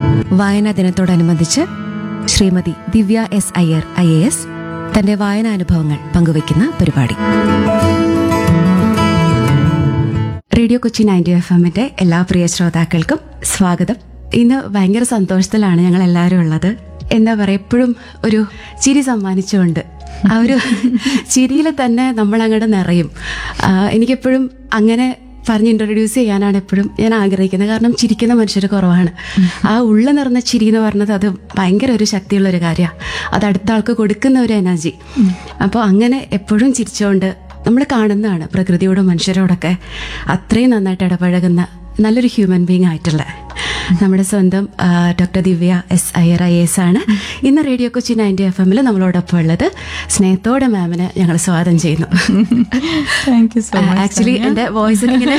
വായനാ ദിനത്തോടനുബന്ധിച്ച് Shrimati Divya S Iyer I A S തന്റെ വായനാനുഭവങ്ങൾ പങ്കുവയ്ക്കുന്ന പരിപാടി റേഡിയോ കൊച്ചി നയൻറ്റി എഫ് എമ്മിന്റെ എല്ലാ പ്രിയ ശ്രോതാക്കൾക്കും സ്വാഗതം ഇന്ന് ഭയങ്കര സന്തോഷത്തിലാണ് ഞങ്ങൾ എല്ലാവരും ഉള്ളത് എന്താ പറയുക എപ്പോഴും ഒരു ചിരി സമ്മാനിച്ചുകൊണ്ട് ആ ഒരു ചിരിയിൽ തന്നെ നമ്മൾ അങ്ങോട്ട് നിറയും ആ, എനിക്കെപ്പോഴും അങ്ങനെ പറഞ്ഞ് ഇൻട്രൊഡ്യൂസ് ചെയ്യാനാണ് എപ്പോഴും ഞാൻ ആഗ്രഹിക്കുന്നത് കാരണം ചിരിക്കുന്ന മനുഷ്യർ കുറവാണ് ആ ഉള്ള നിറഞ്ഞ ചിരി എന്ന് പറഞ്ഞത് അത് ഭയങ്കര ഒരു ശക്തിയുള്ള ഒരു കാര്യമാണ് അത് അടുത്ത ആൾക്ക് കൊടുക്കുന്ന ഒരു എനർജി അപ്പോൾ അങ്ങനെ എപ്പോഴും ചിരിച്ചുകൊണ്ട് നമ്മൾ കാണുന്നതാണ് പ്രകൃതിയോടും മനുഷ്യരോടൊക്കെ അത്രയും നന്നായിട്ട് ഇടപഴകുന്ന നല്ലൊരു ഹ്യൂമൻ ബീങ് ആയിട്ടുള്ള നമ്മുടെ സ്വന്തം ആ, doctor Divya S Iyer I S ആണ് ഇന്ന് റേഡിയോ കൊച്ചി നയൻറ്റി എഫ് എമ്മിൽ നമ്മളോടൊപ്പം ഉള്ളത് സ്നേഹത്തോടെ മാമിനെ ഞങ്ങൾ സ്വാഗതം ചെയ്യുന്നു thank you so much actually എൻ്റെ വോയിസിൽ ഇങ്ങനെ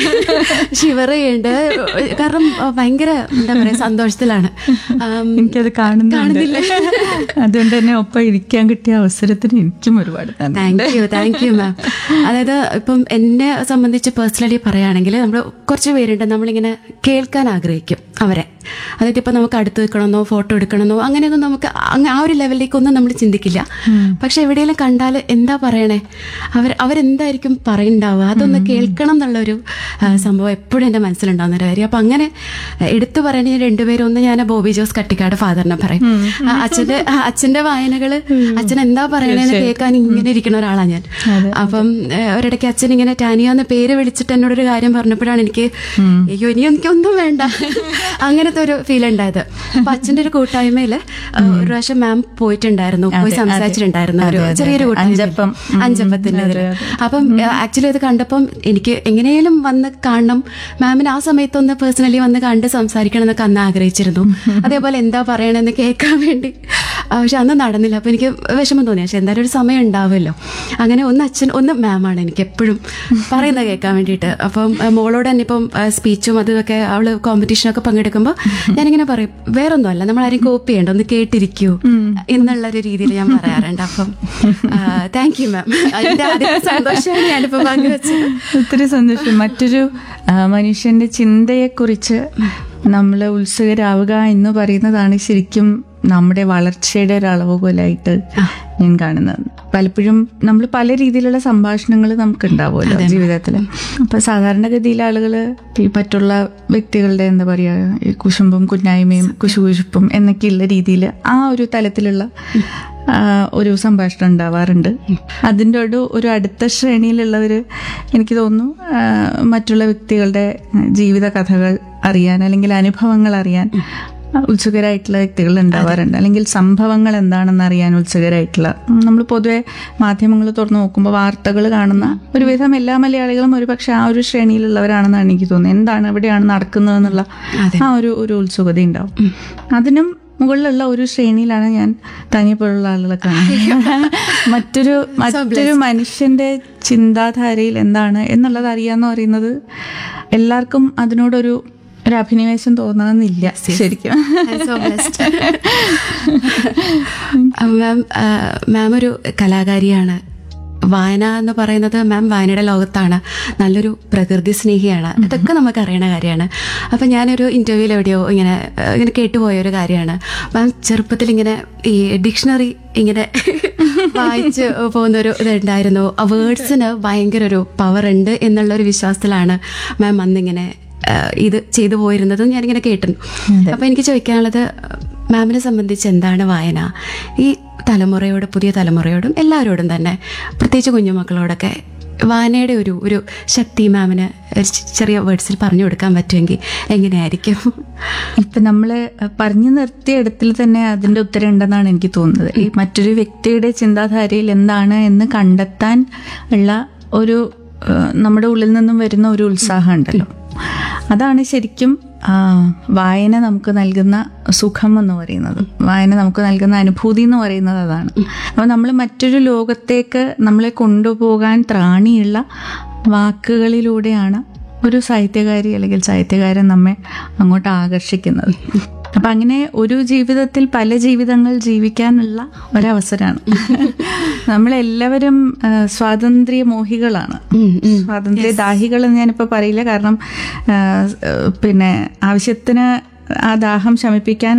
ഷിവർ ചെയ്യുന്നുണ്ട് കാരണം ആ, ഭയങ്കര എന്താ പറയുക സന്തോഷത്തിലാണ് ആം, എനിക്കത് കാണുന്നുണ്ട് കാണുന്നില്ല. അതുകൊണ്ട് തന്നെ ഒപ്പം ഇരിക്കാൻ കിട്ടിയ അവസരത്തിന് എനിക്കും ഒരുപാട് നന്ദി thank you thank you ma'am അതായത് ഇപ്പം എന്നെ സംബന്ധിച്ച് പേഴ്സണലി പറയുകയാണെങ്കിൽ നമ്മൾ കുറച്ച് പേരുണ്ട് നമ്മളിങ്ങനെ കേൾക്കാൻ ആഗ്രഹിക്കും അവരെ അതായത് ഇപ്പം നമുക്ക് അടുത്ത് നിൽക്കണമെന്നോ ഫോട്ടോ എടുക്കണമെന്നോ അങ്ങനെയൊന്നും നമുക്ക് അങ്ങ് ആ ഒരു ലെവലിലേക്കൊന്നും നമ്മൾ ചിന്തിക്കില്ല പക്ഷെ എവിടെയെങ്കിലും കണ്ടാൽ എന്താ പറയണേ അവർ അവരെന്തായിരിക്കും പറയുണ്ടാവുക അതൊന്ന് കേൾക്കണം എന്നുള്ളൊരു ആ, സംഭവം എപ്പോഴും എൻ്റെ മനസ്സിലുണ്ടാവുന്ന ഒരു കാര്യം അപ്പം അങ്ങനെ എടുത്തു പറയണ രണ്ടുപേരും ഒന്ന് ഞാൻ ബോബി ജോസ് കട്ടിക്കാട് ഫാദറിനെ പറയും ആ, അച്ഛൻ്റെ ആ, അച്ഛൻ്റെ വായനകൾ അച്ഛൻ എന്താ പറയണേന്ന് കേൾക്കാൻ ഇങ്ങനെ ഇരിക്കുന്ന ഒരാളാണ് ഞാൻ അപ്പം ഏഹ്, ഒരിടയ്ക്ക് അച്ഛൻ ഇങ്ങനെ ടാനിയ എന്ന പേര് വിളിച്ചിട്ട് എന്നോടൊരു കാര്യം പറഞ്ഞപ്പോഴാണ് എനിക്ക് അയ്യോ ഇനി എനിക്കൊന്നും വേണ്ട അങ്ങനത്തെ ഒരു ഫീൽ ഉണ്ടായത് അപ്പൊ അച്ഛൻ്റെ ഒരു കൂട്ടായ്മയിൽ ഒരു പ്രാവശ്യം മാം പോയിട്ടുണ്ടായിരുന്നു പോയി സംസാരിച്ചിട്ടുണ്ടായിരുന്നു ഒരു ചെറിയൊരു കൂട്ടായ്മ അഞ്ചപ്പം. അഞ്ചപ്പത്തിന്റെ ഇതില്. അപ്പം ആക്ച്വലി അത് കണ്ടപ്പം എനിക്ക് എങ്ങനെയും വന്ന് കാണണം മാമിന് ആ സമയത്തൊന്ന് പേഴ്സണലി വന്ന് കണ്ട് സംസാരിക്കണം എന്നൊക്കെ അന്ന് ആഗ്രഹിച്ചിരുന്നു അതേപോലെ എന്താ പറയണെന്ന് കേൾക്കാൻ വേണ്ടി ആ, പക്ഷെ അന്ന് നടന്നില്ല അപ്പൊ എനിക്ക് വിഷമം തോന്നി പക്ഷെ എന്തായാലും ഒരു സമയം ഉണ്ടാവുമല്ലോ അങ്ങനെ ഒന്ന് അച്ഛൻ ഒന്ന് മാമാണ് എനിക്ക് എപ്പോഴും പറയുന്നത് കേൾക്കാൻ വേണ്ടിയിട്ട് അപ്പം ആ, മോളോട് തന്നെ ഇപ്പം സ്പീച്ചും അതുമൊക്കെ അവള് കോമ്പറ്റീഷനൊക്കെ പങ്കെടുക്കുമ്പോൾ ഞാനിങ്ങനെ പറയും വേറൊന്നുമല്ല നമ്മൾ ആരും കോപ്പി ചെയ്യണ്ട ഒന്ന് കേട്ടിരിക്കൂ എന്നുള്ളൊരു രീതിയിൽ ഞാൻ പറയാറുണ്ട് അപ്പം താങ്ക് യു മാം അതിന്റെ ആദ്യത്തെ സന്തോഷമാണ് ഞാനിപ്പോ പങ്കുവെച്ചത് ഒത്തിരി സന്തോഷം മറ്റൊരു ആ, മനുഷ്യന്റെ ചിന്തയെക്കുറിച്ച് നമ്മൾ ഉത്സുകരാവുക എന്ന് പറയുന്നതാണ് ശരിക്കും നമ്മുടെ വളർച്ചയുടെ ഒരു അളവുകോലായിട്ട് ഞാൻ കാണുന്നത് പലപ്പോഴും നമ്മൾ പല രീതിയിലുള്ള സംഭാഷണങ്ങൾ നമുക്ക് ഉണ്ടാവുമല്ലോ ജീവിതത്തിൽ അപ്പൊ സാധാരണഗതിയിൽ ആളുകൾ ഈ മറ്റുള്ള വ്യക്തികളുടെ എന്താ പറയാ ഈ കുശുമ്പും കുന്നായ്മയും കുശുകുശുപ്പും എന്നൊക്കെയുള്ള രീതിയിൽ ആ ഒരു തലത്തിലുള്ള ആ, ഒരു സംഭാഷണം ഉണ്ടാവാറുണ്ട് അതിൻ്റെ ഒരു ഒരു അടുത്ത ശ്രേണിയിലുള്ളവർ എനിക്ക് തോന്നുന്നു ആ, മറ്റുള്ള വ്യക്തികളുടെ ജീവിത കഥകൾ അറിയാൻ അല്ലെങ്കിൽ അനുഭവങ്ങൾ അറിയാൻ ഉത്സുകരായിട്ടുള്ള വ്യക്തികൾ ഉണ്ടാവാറുണ്ട് അല്ലെങ്കിൽ സംഭവങ്ങൾ എന്താണെന്ന് അറിയാൻ ഉത്സുകരായിട്ടുള്ള നമ്മൾ പൊതുവെ മാധ്യമങ്ങൾ തുറന്നു നോക്കുമ്പോൾ വാർത്തകൾ കാണുന്ന ഒരുവിധം എല്ലാ മലയാളികളും ഒരുപക്ഷെ ആ ഒരു ശ്രേണിയിലുള്ളവരാണെന്നാണ് എനിക്ക് തോന്നുന്നത് എന്താണ് എവിടെയാണ് നടക്കുന്നത് എന്നുള്ള ആ ഒരു ഒരു ഉത്സുകത ഉണ്ടാവും അതിനും മുകളിലുള്ള ഒരു ശ്രേണിയിലാണ് ഞാൻ തനിയെ പോലുള്ള ആളുകളെ കാണുന്നത് മറ്റൊരു മറ്റൊരു മനുഷ്യന്റെ ചിന്താധാരയിൽ എന്താണ് എന്നുള്ളത് അറിയാന്ന് പറയുന്നത് എല്ലാവർക്കും അതിനോടൊരു ഒരു അഭിനിവേശം തോന്നണമെന്നില്ല ശരിക്കും I'm so blessed. മാം മാം ഒരു കലാകാരിയാണ് വായന എന്ന് പറയുന്നത് മാം വായനയുടെ ലോകത്താണ് നല്ലൊരു പ്രകൃതി സ്നേഹിയാണ് ഇതൊക്കെ നമുക്ക് അറിയണ കാര്യമാണ് അപ്പം ഞാനൊരു ഇൻ്റർവ്യൂവിൽ എവിടെയോ ഇങ്ങനെ ആ, ഇങ്ങനെ കേട്ടുപോയ ഒരു കാര്യമാണ് മാം ചെറുപ്പത്തിൽ ഇങ്ങനെ ഈ ഡിക്ഷണറി ഇങ്ങനെ വായിച്ച് പോകുന്ന ഒരു ഇതുണ്ടായിരുന്നു ആ വേർഡ്സിന് ഭയങ്കര ഒരു പവർ ഉണ്ട് എന്നുള്ള ഒരു വിശ്വാസത്തിലാണ് മാം അന്നിങ്ങനെ ആ, ഇത് ചെയ്തു പോയിരുന്നതും ഞാനിങ്ങനെ കേട്ടിരുന്നു അപ്പൊ എനിക്ക് ചോദിക്കാനുള്ളത് മാമിനെ സംബന്ധിച്ച് എന്താണ് വായന ഈ തലമുറയോട് പുതിയ തലമുറയോടും എല്ലാവരോടും തന്നെ പ്രത്യേകിച്ച് കുഞ്ഞുമക്കളോടൊക്കെ വായനയുടെ ഒരു ഒരു ശക്തി മാമിന് ഒരു ചെ- ചെറിയ വേർഡ്സിൽ പറഞ്ഞു കൊടുക്കാൻ പറ്റുമെങ്കിൽ എങ്ങനെയായിരിക്കും ഇപ്പൊ നമ്മള് പറഞ്ഞു നിർത്തിയ ഇടത്തിൽ തന്നെ അതിന്റെ ഉത്തരം ഉണ്ടെന്നാണ് എനിക്ക് തോന്നുന്നത് ഈ മറ്റൊരു വ്യക്തിയുടെ ചിന്താധാരയിൽ എന്താണ് എന്ന് കണ്ടെത്താൻ ഉള്ള ഒരു ആ, നമ്മുടെ ഉള്ളിൽ നിന്നും വരുന്ന ഒരു ഉത്സാഹം ഉണ്ടല്ലോ അതാണ് ശരിക്കും ആ, വായന നമുക്ക് നൽകുന്ന സുഖം എന്ന് പറയുന്നത് വായന നമുക്ക് നൽകുന്ന അനുഭൂതി എന്ന് പറയുന്നത് അതാണ് അപ്പോൾ നമ്മൾ മറ്റൊരു ലോകത്തേക്ക് നമ്മളെ കൊണ്ടുപോകാൻ ത്രാണിയുള്ള വാക്കുകളിലൂടെയാണ് ഒരു സാഹിത്യകാരി അല്ലെങ്കിൽ സാഹിത്യകാരൻ നമ്മെ അങ്ങോട്ട് ആകർഷിക്കുന്നത് അപ്പൊ അങ്ങനെ ഒരു ജീവിതത്തിൽ പല ജീവിതങ്ങൾ ജീവിക്കാനുള്ള ഒരവസരമാണ് നമ്മളെല്ലാവരും ആ, സ്വാതന്ത്ര്യ മോഹികളാണ് സ്വാതന്ത്ര്യ ദാഹികൾ എന്ന് ഞാനിപ്പോ പറയില്ല കാരണം ആ, പിന്നെ ആവശ്യത്തിന് ആ ദാഹം ശമിപ്പിക്കാൻ